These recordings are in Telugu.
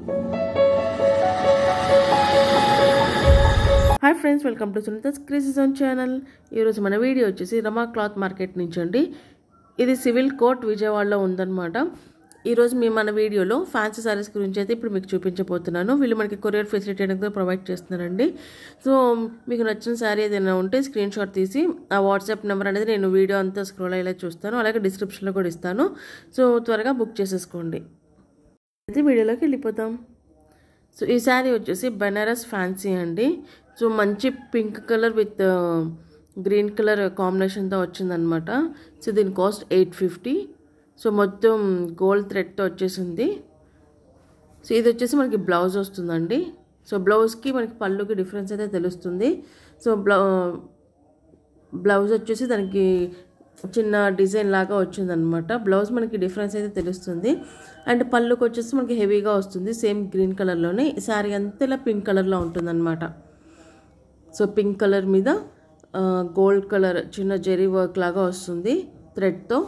Hi friends welcome to Sunitha's క్రిసిజన్ ఛానల్ ఈరోజు మన వీడియో వచ్చేసి రమా క్లాత్ మార్కెట్ నుంచి అండి ఇది సివిల్ కోర్ట్ విజయవాడలో ఉందన్నమాట ఈరోజు మేము మన వీడియోలో ఫ్యాన్సీ సారీస్ గురించి అయితే ఇప్పుడు మీకు చూపించబోతున్నాను వీళ్ళు మనకి కొరియర్ ఫెసిలిటీ అనేది ప్రొవైడ్ చేస్తున్నారండి సో మీకు నచ్చిన శారీ ఏదైనా ఉంటే స్క్రీన్ షాట్ తీసి ఆ వాట్సాప్ నెంబర్ అనేది నేను వీడియో అంతా స్క్రోల్ అయ్యేలా చూస్తాను అలాగే డిస్క్రిప్షన్లో కూడా ఇస్తాను సో త్వరగా బుక్ చేసేసుకోండి అయితే వీడియోలోకి వెళ్ళిపోతాం సో ఈ శారీ వచ్చేసి బెనారస్ ఫ్యాన్సీ అండి సో మంచి pink colour with green colour కాంబినేషన్తో వచ్చిందనమాట సో దీని కాస్ట్ ఎయిట్ ఫిఫ్టీ సో మొత్తం గోల్డ్ థ్రెడ్తో వచ్చేసింది సో ఇది వచ్చేసి మనకి బ్లౌజ్ వస్తుందండి సో బ్లౌజ్కి మనకి పళ్ళుకి డిఫరెన్స్ అయితే తెలుస్తుంది సో బ్లౌ బ్లౌజ్ వచ్చేసి దానికి చిన్న డిజైన్ లాగా వచ్చిందనమాట బ్లౌజ్ మనకి డిఫరెన్స్ అయితే తెలుస్తుంది అండ్ పళ్ళుకి వచ్చేసి మనకి హెవీగా వస్తుంది సేమ్ గ్రీన్ కలర్లోనే శారీ అంతా ఇలా పింక్ కలర్లో ఉంటుందన్నమాట సో పింక్ కలర్ మీద గోల్డ్ కలర్ చిన్న జెరీ వర్క్ లాగా వస్తుంది థ్రెడ్తో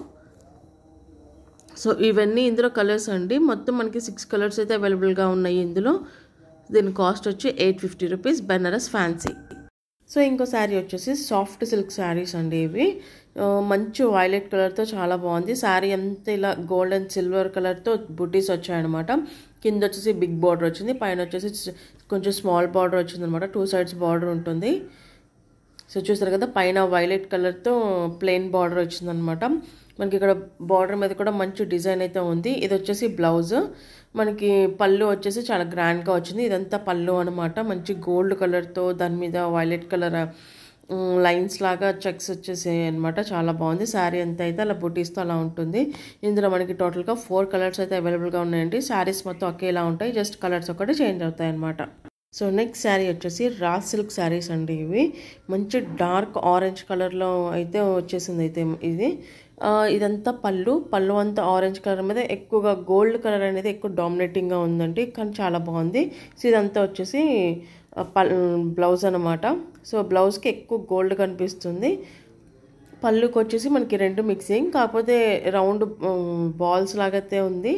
సో ఇవన్నీ ఇందులో కలర్స్ అండి మొత్తం మనకి సిక్స్ కలర్స్ అయితే అవైలబుల్గా ఉన్నాయి ఇందులో దీని కాస్ట్ వచ్చి eight fifty rupees Banaras fancy so ఇంకో శారీ వచ్చేసి సాఫ్ట్ సిల్క్ శారీస్ అండి ఇవి మంచి వైలెట్ కలర్తో చాలా బాగుంది శారీ అంతా ఇలా గోల్డ్ అండ్ సిల్వర్ కలర్తో బుటీస్ వచ్చాయన్నమాట కింద వచ్చేసి బిగ్ బార్డర్ వచ్చింది పైన వచ్చేసి కొంచెం స్మాల్ బార్డర్ వచ్చింది అనమాట టూ సైడ్స్ బార్డర్ ఉంటుంది సో చూస్తారు కదా పైన వైలెట్ కలర్తో ప్లెయిన్ బార్డర్ వచ్చిందనమాట మనకి ఇక్కడ బార్డర్ మీద కూడా మంచి డిజైన్ అయితే ఉంది ఇది వచ్చేసి బ్లౌజ్ మనకి పళ్ళు వచ్చేసి చాలా గ్రాండ్గా వచ్చింది ఇదంతా పళ్ళు అనమాట మంచి గోల్డ్ కలర్తో దాని మీద వైలెట్ కలర్ లైన్స్ లాగా చెక్స్ వచ్చేసాయి అనమాట చాలా బాగుంది శారీ అంతా అయితే అలా బుటీస్తో అలా ఉంటుంది ఇందులో మనకి టోటల్గా ఫోర్ కలర్స్ అయితే అవైలబుల్గా ఉన్నాయండి శారీస్ మొత్తం ఒకేలా ఉంటాయి జస్ట్ కలర్స్ ఒకటి చేంజ్ అవుతాయి అనమాట సో నెక్స్ట్ శారీ వచ్చేసి రా సిల్క్ శారీస్ అండి ఇవి మంచి డార్క్ ఆరెంజ్ కలర్లో అయితే వచ్చేసింది అయితే ఇది ఇదంతా పళ్ళు పళ్ళు అంతా ఆరెంజ్ కలర్ మీద ఎక్కువగా గోల్డ్ కలర్ అనేది ఎక్కువ డామినేటింగ్గా ఉందండి కానీ చాలా బాగుంది సో ఇదంతా వచ్చేసి పల్ బ్లౌజ్ అనమాట సో బ్లౌజ్కి ఎక్కువ గోల్డ్ కనిపిస్తుంది పళ్ళుకి వచ్చేసి మనకి రెండు మిక్సింగ్ కాకపోతే రౌండ్ బాల్స్ లాగైతే ఉంది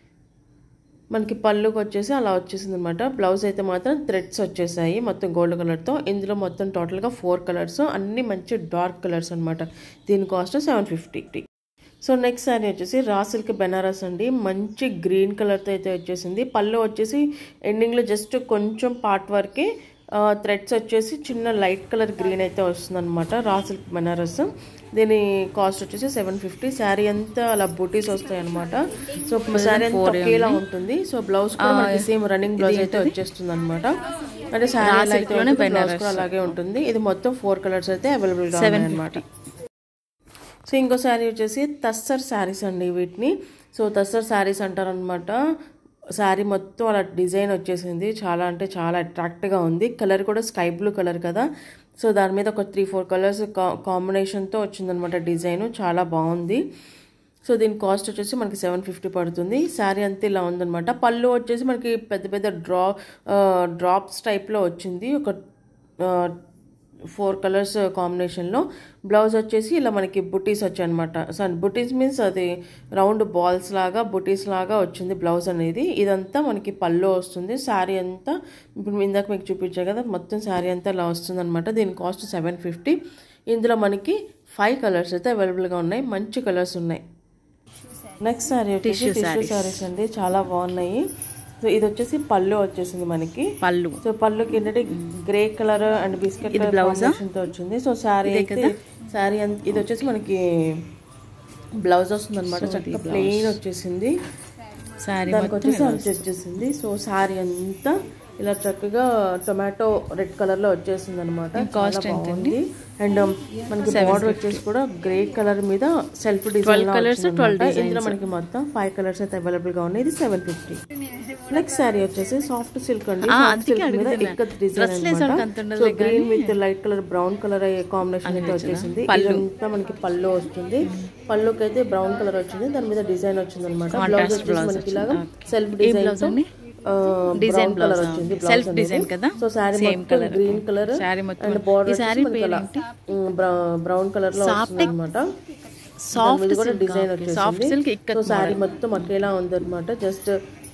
మనకి పళ్ళుకి వచ్చేసి అలా వచ్చేసింది అనమాట బ్లౌజ్ అయితే మాత్రం థ్రెడ్స్ వచ్చేసాయి మొత్తం గోల్డ్ కలర్తో ఇందులో మొత్తం టోటల్గా ఫోర్ కలర్స్ అన్ని మంచి డార్క్ కలర్స్ అనమాట దీని cost seven fifty so next sari వచ్చేసి రా సిల్క్ బెనారస్ అండి మంచి గ్రీన్ కలర్తో అయితే వచ్చేసింది పళ్ళు వచ్చేసి ఎండింగ్లో జస్ట్ కొంచెం పార్ట్ వరకే థ్రెడ్స్ వచ్చేసి చిన్న లైట్ కలర్ గ్రీన్ అయితే వస్తుంది అనమాట రా సిల్క్ బెనారస్ దీని కాస్ట్ వచ్చేసి సెవెన్ ఫిఫ్టీ శారీ అంతా అలా బూటీస్ వస్తాయి అనమాట సో శారీ అంతా ఒకేలా ఉంటుంది సో బ్లౌజ్ కూడా మనకి సేమ్ రన్నింగ్ బ్లౌజ్ అయితే వచ్చేస్తుంది అనమాట అంటే శారీ బ్లౌజ్ కూడా అలాగే ఉంటుంది ఇది మొత్తం ఫోర్ కలర్స్ అయితే అవైలబుల్గా ఉన్నాయి అనమాట సో ఇంకో శారీ వచ్చేసి తస్సర్ శారీస్ అండి వీటిని సో తస్సర్ శారీస్ అంటారనమాట శారీ మొత్తం అలా డిజైన్ వచ్చేసింది చాలా అంటే చాలా అట్రాక్ట్గా ఉంది కలర్ కూడా స్కై బ్లూ కలర్ కదా సో దాని మీద ఒక త్రీ ఫోర్ కలర్స్ కాంబినేషన్తో వచ్చిందనమాట డిజైన్ చాలా బాగుంది సో దీని కాస్ట్ వచ్చేసి మనకి సెవెన్ ఫిఫ్టీ పడుతుంది శారీ అంతా ఇలా ఉందనమాట పళ్ళు వచ్చేసి మనకి పెద్ద పెద్ద డ్రా డ్రాప్స్ టైప్లో వచ్చింది ఒక ఫోర్ కలర్స్ కాంబినేషన్లో బ్లౌజ్ వచ్చేసి ఇలా మనకి బుటీస్ వచ్చాయన్నమాట సో బుటీస్ మీన్స్ అది రౌండ్ బాల్స్ లాగా బుటీస్ లాగా వచ్చింది బ్లౌజ్ అనేది ఇదంతా మనకి పళ్ళు వస్తుంది శారీ అంతా ఇప్పుడు ఇందాక మీకు చూపించాయి కదా మొత్తం శారీ అంతా ఇలా వస్తుంది అనమాట దీని కాస్ట్ సెవెన్ ఫిఫ్టీ ఇందులో మనకి ఫైవ్ కలర్స్ అయితే అవైలబుల్గా ఉన్నాయి మంచి కలర్స్ ఉన్నాయి నెక్స్ట్ శారీ వచ్చేసి టిష్యూ శారీస్ అండి చాలా బాగున్నాయి సో ఇది వచ్చేసి పళ్ళు వచ్చేసింది మనకి పళ్ళు సో పళ్ళుకి ఏంటంటే grey colour and biscuit colour combination తో వచ్చింది సో శారీ అయితే శారీ ఇది వచ్చేసి మనకి బ్లౌజ్ వస్తుంది అనమాట చక్కగా ప్లెయిన్ వచ్చేసింది శారీ దానికి వచ్చేసి అంచు వచ్చేసింది సో శారీ అంతా ఇలా చక్కగా టొమాటో రెడ్ కలర్ లో వచ్చేసింది అనమాట కాస్ట్ బాగుంది అండ్ మనకి బార్డర్ వచ్చేసి కూడా గ్రే కలర్ మీద సెల్ఫ్ డిజైన్ కలర్స్ ఇందులో మనకి మొత్తం ఫైవ్ కలర్స్ అయితే అవైలబుల్ గా ఉన్నాయి ఇది సెవెన్ ఫిఫ్టీ నెక్స్ట్ శారీ వచ్చేసి సాఫ్ట్ సిల్క్ అండి సాఫ్ట్ సిల్క్ మీద ఇక్కత్ డిజైన్ అనమాట so green with light colour brown colour combination అయితే వచ్చేసింది ఇదంతా మనకి పళ్ళు వస్తుంది పళ్ళుకి అయితే బ్రౌన్ కలర్ వచ్చింది దాని మీద డిజైన్ వచ్చింది అనమాట బ్లౌజ్ వచ్చేసి మనకి ఇలాగా సెల్ఫ్ డిజైన్ డిజైన్ కలర్ వచ్చింది సెల్ఫ్ డిజైన్ కదా సో శారీ మొత్తం గ్రీన్ కలర్ శారీ మొత్తం అండ్ బార్డర్ ఈ శారీ బ్రౌన్ కలర్ లో వస్తుంది అనమాట సాఫ్ట్ కూడా డిజైన్ సాఫ్ట్ వచ్చేసింది సిల్క్ ఇక్కడ సో శారీ మొత్తం ఒకేలా ఉంది అనమాట జస్ట్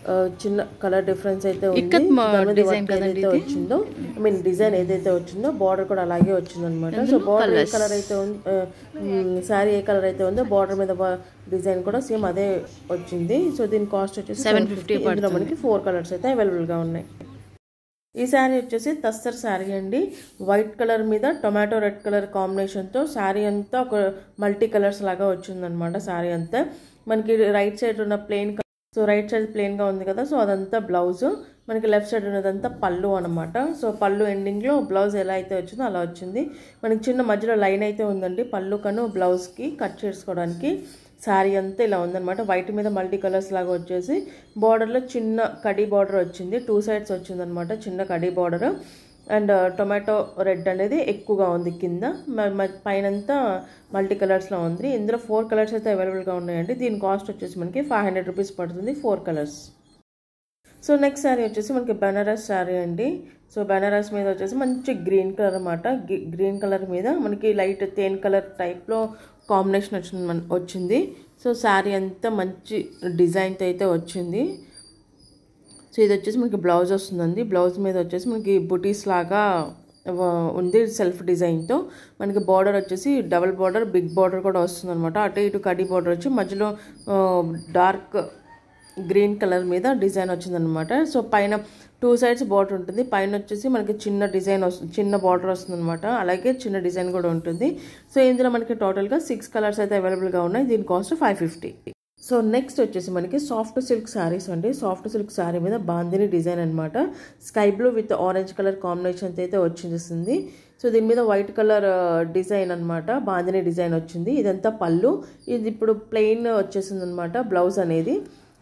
ఆ, చిన్న కలర్ డిఫరెన్స్ అయితే ఉంది ఇక్కత్ మా దాని మీద design వర్క్ ఏదైతే వచ్చిందో ఐ మీన్ డిజైన్ ఏదైతే వచ్చిందో బార్డర్ కూడా అలాగే వచ్చింది అనమాట సో బార్డర్ ఏ కలర్ అయితే ఉంది శారీ ఏ కలర్ అయితే ఉందో బార్డర్ మీద డిజైన్ కూడా సేమ్ అదే వచ్చింది సో దీని కాస్ట్ వచ్చేసి సెవెన్ ఫిఫ్టీ ఇందులో మనకి ఫోర్ కలర్స్ అయితే అవైలబుల్గా ఉన్నాయి ఈ శారీ వచ్చేసి తస్తర్ శారీ అండి వైట్ కలర్ మీద టొమాటో రెడ్ కలర్ కాంబినేషన్తో శారీ అంతా ఒక మల్టీ కలర్స్ లాగా వచ్చిందనమాట శారీ అంతా మనకి రైట్ సైడ్ ఉన్న ప్లెయిన్ సో రైట్ సైడ్ ప్లెయిన్గా ఉంది కదా సో అదంతా బ్లౌజ్ మనకి లెఫ్ట్ సైడ్ ఉన్నదంతా పళ్ళు అనమాట సో పళ్ళు ఎండింగ్లో బ్లౌజ్ ఎలా అయితే వచ్చిందో అలా వచ్చింది మనకి చిన్న మధ్యలో లైన్ అయితే ఉందండి పళ్ళు కను బ్లౌజ్కి కట్ చేసుకోవడానికి శారీ అంతా ఇలా ఉందన్నమాట వైట్ మీద మల్టీ కలర్స్ లాగా వచ్చేసి బార్డర్లో చిన్న కడీ బార్డర్ వచ్చింది టూ సైడ్స్ వచ్చిందనమాట చిన్న కడీ బార్డర్ అండ్ టొమాటో రెడ్ అనేది ఎక్కువగా ఉంది కింద మ- మ- పైనంతా మల్టీ కలర్స్లో ఉంది ఇందులో ఫోర్ కలర్స్ అయితే అవైలబుల్గా ఉన్నాయండి దీని కాస్ట్ వచ్చేసి మనకి ఫైవ్ హండ్రెడ్ రూపీస్ పడుతుంది four colours so next sari వచ్చేసి మనకి బెనారస్ శారీ అండి సో బెనారస్ మీద వచ్చేసి మంచి గ్రీన్ కలర్ అనమాట గ్రీన్ కలర్ మీద మనకి లైట్ తేన్ కలర్ టైప్లో కాంబినేషన్ వచ్చింది మన వచ్చింది సో శారీ అంతా మంచి డిజైన్తో అయితే వచ్చింది సో ఇది వచ్చేసి మనకి బ్లౌజ్ వస్తుందండి బ్లౌజ్ మీద వచ్చేసి మనకి బుటీస్ లాగా వ- ఉంది సెల్ఫ్ డిజైన్తో మనకి బార్డర్ వచ్చేసి డబల్ బార్డర్ బిగ్ బార్డర్ కూడా వస్తుంది అనమాట అటు ఇటు కడి బార్డర్ వచ్చి మధ్యలో డార్క్ గ్రీన్ కలర్ మీద డిజైన్ వచ్చిందనమాట సో పైన టూ సైడ్స్ బార్డర్ ఉంటుంది పైన వచ్చేసి మనకి చిన్న డిజైన్ వస్తుంది చిన్న బార్డర్ వస్తుంది అనమాట అలాగే చిన్న డిజైన్ కూడా ఉంటుంది సో ఇందులో మనకి టోటల్గా సిక్స్ కలర్స్ అయితే అవైలబుల్గా ఉన్నాయి దీని cost five fifty so next వచ్చేసి మనకి సాఫ్ట్ సిల్క్ శారీస్ అండి సాఫ్ట్ సిల్క్ శారీ మీద బాందిని డిజైన్ అనమాట sky blue with orange colour combination అయితే వచ్చేసింది సో దీని మీద వైట్ కలర్ డిజైన్ అనమాట బాందిని డిజైన్ వచ్చింది ఇదంతా పళ్ళు ఇది ఇప్పుడు ప్లెయిన్ వచ్చేసింది అనమాట బ్లౌజ్ అనేది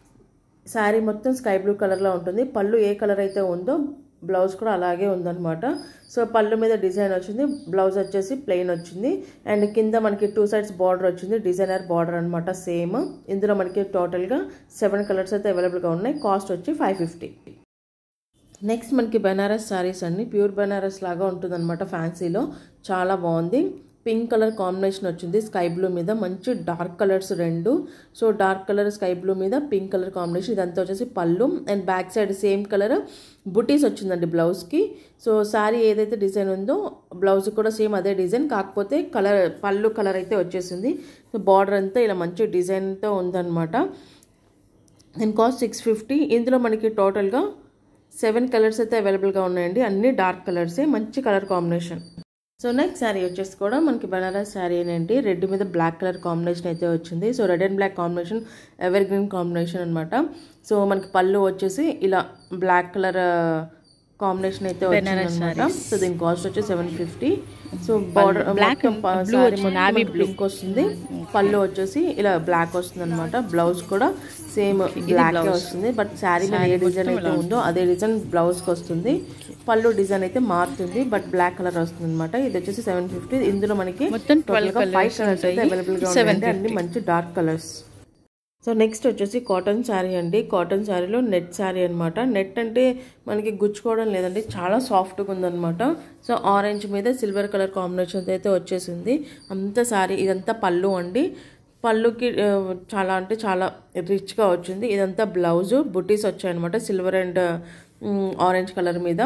శారీ మొత్తం స్కై బ్లూ కలర్లో ఉంటుంది పళ్ళు ఏ కలర్ అయితే ఉందో బ్లౌజ్ కూడా అలాగే ఉందన్నమాట సో పళ్ళు మీద డిజైన్ వచ్చింది బ్లౌజ్ వచ్చేసి ప్లెయిన్ వచ్చింది అండ్ కింద మనకి టూ సైడ్స్ బార్డర్ వచ్చింది డిజైనర్ బార్డర్ అనమాట సేమ్ ఇందులో మనకి టోటల్గా సెవెన్ కలర్స్ అయితే అవైలబుల్గా ఉన్నాయి కాస్ట్ వచ్చి ఫైవ్ ఫిఫ్టీ నెక్స్ట్ మనకి బెనారస్ శారీస్ అండి ప్యూర్ బెనారస్ లాగా ఉంటుందన్నమాట ఫ్యాన్సీలో చాలా బాగుంది పింక్ కలర్ కాంబినేషన్ వచ్చింది స్కై బ్లూ మీద మంచి డార్క్ కలర్స్ రెండు so dark colour sky blue మీద పింక్ కలర్ కాంబినేషన్ ఇదంతా వచ్చేసి పళ్ళు and back side same colour butis వచ్చిందండి బ్లౌజ్కి సో శారీ ఏదైతే డిజైన్ ఉందో బ్లౌజ్ కూడా సేమ్ అదే డిజైన్ కాకపోతే కలర్ పళ్ళు కలర్ అయితే వచ్చేసింది సో బార్డర్ అంతా ఇలా మంచి డిజైన్తో ఉందన్నమాట దీని కాస్ట్ సిక్స్ ఫిఫ్టీ ఇందులో మనకి టోటల్గా సెవెన్ కలర్స్ అయితే అవైలబుల్గా ఉన్నాయండి అన్ని డార్క్ కలర్సే మంచి colour combination so next sari వచ్చేసి కూడా మనకి బనారస్ శారీ ఏంటి రెడ్ మీద బ్లాక్ కలర్ కాంబినేషన్ అయితే వచ్చింది so red and black combination evergreen combination అనమాట సో మనకి పళ్ళు వచ్చేసి ఇలా బ్లాక్ కలర్ కాంబినేషన్ అయితే వచ్చిందనమాట సో దీని కాస్ట్ వచ్చి seven fifty so border black navy pink వస్తుంది పళ్ళు వచ్చేసి ఇలా బ్లాక్ వస్తుంది అనమాట బ్లౌజ్ కూడా సేమ్ బ్లాక్ వస్తుంది బట్ శారీ మీద ఏ డిజైన్ అయితే ఉందో అదే డిజైన్ బ్లౌజ్కి వస్తుంది పళ్ళు డిజైన్ అయితే మారుతుంది బట్ బ్లాక్ కలర్ వస్తుంది అనమాట ఇది వచ్చేసి సెవెన్ ఫిఫ్టీ ఇందులో మనకి మొత్తం 12 ఫైవ్ colours కలర్స్ అయితే ఉంటాయి. అవైలబుల్ గా ఉన్నాయి అన్ని మంచి డార్క్ కలర్స్ సో నెక్స్ట్ వచ్చేసి కాటన్ శారీ అండి కాటన్ శారీలో నెట్ శారీ అనమాట నెట్ అంటే మనకి గుచ్చుకోవడం లేదండి చాలా సాఫ్ట్గా ఉందన్నమాట సో ఆరెంజ్ మీద సిల్వర్ కలర్ కాంబినేషన్ అయితే వచ్చేసింది అంత శారీ ఇదంతా పళ్ళు అండి పళ్ళుకి ఆ, చాలా అంటే చాలా రిచ్గా వచ్చింది ఇదంతా బ్లౌజు బుటీస్ వచ్చాయన్నమాట సిల్వర్ అండ్ ఆరెంజ్ కలర్ మీద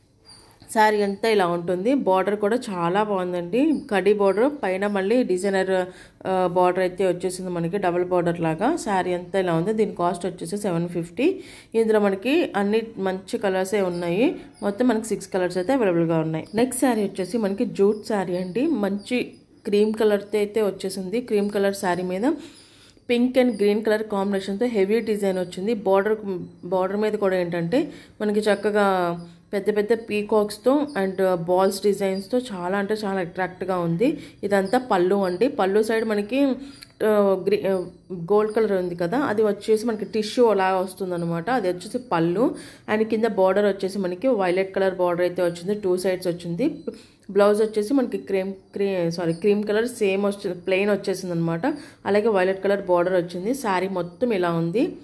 శారీ అంతా ఇలా ఉంటుంది బార్డర్ కూడా చాలా బాగుందండి కడి బార్డర్ పైన మళ్ళీ డిజైనర్ బార్డర్ అయితే వచ్చేసింది మనకి డబుల్ బార్డర్ లాగా శారీ అంతా ఇలా ఉంది దీని కాస్ట్ వచ్చేసి సెవెన్ ఫిఫ్టీ ఇందులో మనకి అన్ని మంచి కలర్సే ఉన్నాయి మొత్తం మనకి సిక్స్ కలర్స్ అయితే అవైలబుల్గా ఉన్నాయి నెక్స్ట్ శారీ వచ్చేసి మనకి జూట్ శారీ అండి మంచి క్రీమ్ కలర్తో అయితే వచ్చేసింది క్రీమ్ కలర్ శారీ మీద పింక్ అండ్ గ్రీన్ కలర్ కాంబినేషన్తో హెవీ డిజైన్ వచ్చింది బార్డర్ బార్డర్ మీద కూడా ఏంటంటే మనకి చక్కగా పెద్ద పెద్ద పీకాక్స్తో అండ్ బాల్స్ డిజైన్స్తో చాలా అంటే చాలా అట్రాక్ట్గా ఉంది ఇదంతా పళ్ళు అండి పళ్ళు సైడ్ మనకి ఆ, గ్రీ గోల్డ్ కలర్ ఉంది కదా అది వచ్చేసి మనకి టిష్యూ అలా వస్తుంది అనమాట అది వచ్చేసి పళ్ళు అండ్ కింద బార్డర్ వచ్చేసి మనకి వైలెట్ కలర్ బార్డర్ అయితే వచ్చింది టూ సైడ్స్ వచ్చింది బ్లౌజ్ వచ్చేసి మనకి క్రీమ్ క్రీ సారీ క్రీమ్ కలర్ సేమ్ వచ్చి ప్లెయిన్ వచ్చేసింది అనమాట అలాగే వైలెట్ కలర్ బార్డర్ వచ్చింది శారీ మొత్తం ఇలా ఉంది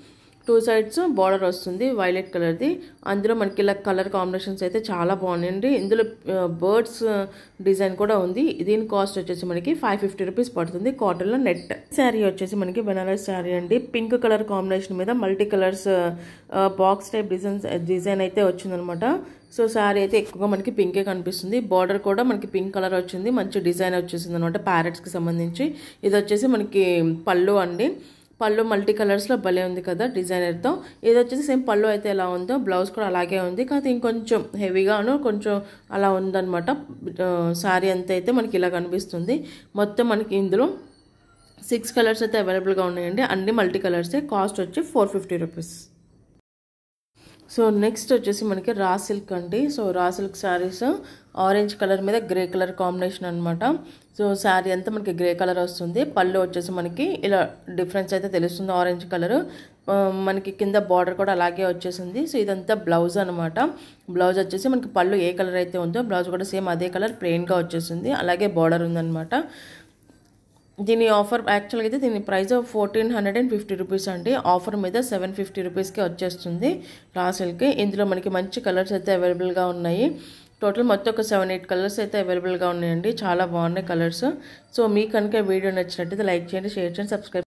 టూ సైడ్స్ బార్డర్ వస్తుంది వైలెట్ కలర్ది అందులో మనకి ఇలా కలర్ కాంబినేషన్స్ అయితే చాలా బాగున్నాయండి ఇందులో బర్డ్స్ డిజైన్ కూడా ఉంది దీని కాస్ట్ వచ్చేసి మనకి ఫైవ్ ఫిఫ్టీ రూపీస్ పడుతుంది కాటన్లో నెట్ శారీ వచ్చేసి మనకి బెనారస్ శారీ అండి పింక్ కలర్ కాంబినేషన్ మీద multi colours box type designs design అయితే వచ్చిందనమాట సో శారీ అయితే ఎక్కువగా మనకి పింకే కనిపిస్తుంది బార్డర్ కూడా మనకి పింక్ కలర్ వచ్చింది మంచి డిజైన్ వచ్చేసింది అనమాట ప్యారెట్స్కి సంబంధించి ఇది వచ్చేసి మనకి పళ్ళు అండి పళ్ళు మల్టీ కలర్స్లో భలే ఉంది కదా డిజైనర్తో ఇది వచ్చేసి సేమ్ పళ్ళు అయితే ఎలా ఉందో బ్లౌజ్ కూడా అలాగే ఉంది కాకపోతే ఇంకొంచెం హెవీగాను కొంచెం అలా ఉందన్నమాట శారీ అంతా అయితే మనకి ఇలా కనిపిస్తుంది మొత్తం మనకి ఇందులో సిక్స్ కలర్స్ అయితే అవైలబుల్గా ఉన్నాయండి అన్ని మల్టీ కలర్సే కాస్ట్ వచ్చి four fifty rupees so next వచ్చేసి మనకి రా సిల్క్ అండి so raw silk saris orange colour మీద గ్రే కలర్ కాంబినేషన్ అనమాట సో శారీ అంతా మనకి గ్రే కలర్ వస్తుంది పళ్ళు వచ్చేసి మనకి ఇలా డిఫరెన్స్ అయితే తెలుస్తుంది ఆరెంజ్ కలర్ మనకి కింద బార్డర్ కూడా అలాగే వచ్చేసింది సో ఇదంతా బ్లౌజ్ అనమాట బ్లౌజ్ వచ్చేసి మనకి పళ్ళు ఏ కలర్ అయితే ఉందో బ్లౌజ్ కూడా సేమ్ అదే కలర్ ప్లెయిన్గా వచ్చేసింది అలాగే బార్డర్ ఉందన్నమాట దీని ఆఫర్ యాక్చువల్గా అయితే దీని price fourteen hundred and fifty rupees అండి ఆఫర్ మీద సెవెన్ ఫిఫ్టీ రూపీస్కి వచ్చేస్తుంది రాసిల్కి ఇందులో మనకి మంచి కలర్స్ అయితే అవైలబుల్గా ఉన్నాయి టోటల్ మొత్తం ఒక సెవెన్ ఎయిట్ కలర్స్ అయితే అవైలబుల్గా ఉన్నాయండి చాలా బాగున్నాయి కలర్స్ సో మీకు కనుక వీడియో నచ్చినట్టయితే లైక్ చేయండి షేర్ చేయండి సబ్స్క్రైబ్